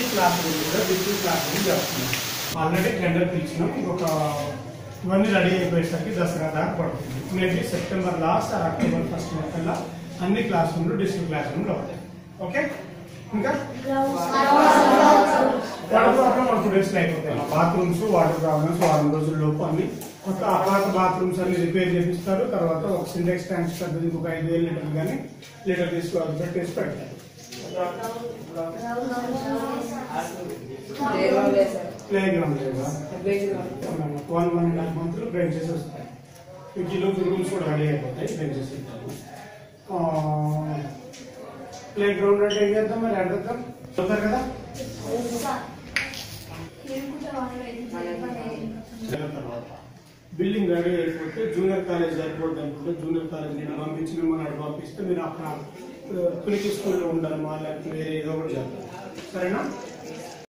class classroom కూడా digital classroom జరుగుతున్నాం already tender పిలిచినాం ఇంకొక ఇవన్నీ రెడీ అయిపోయేసరికి దసరా దాకా పడుతుంది maybe September last or October first కల్లా అన్ని క్లాస్ రూమ్లు డిజిటల్ క్లాస్ రూమ్లు అవుతాయి ఓకే ఇంకా వాటర్ ప్రాబ్లం వన్ టూ డేస్లో అయిపోతాయి బాత్రూమ్స్ వాటర్ ప్రాబ్లమ్స్ వారం రోజుల లోపు అన్ని కొత్త అపాత బాత్రూమ్స్ అన్ని రిపేర్ చేపిస్తారు తర్వాత ఒక సిండెక్స్ ట్యాంక్స్ పెద్దది ఇంకొక ఐదు వేలు లీటర్లు కానీ లీటర్ తీసుకోవాలి పెట్టేసి పెడతారు ప్లే గ్రౌండ్ లేదా one one and half month benches వస్తాయి మీకు ఈ లోపు రూమ్స్ కూడా రెడీ అయిపోతాయి బెంచెస్ ప్లే గ్రౌండ్ అంటే ఏం చేద్దాం మరి అడుగుతాం చూస్తారు కదా బిల్డింగ్ రెడీ అయిపోతే జూనియర్ కాలేజ్ అయిపోద్ది అనుకుంటే జూనియర్ కాలేజ్ నేను పంపించి మిమ్మల్ని అటు పంపిస్తే మీరు అక్కడ పిలిచి స్కూల్లో ఉండడమా లేకపోతే వేరే ఏదో ఒకటి చేస్తారు సరేనా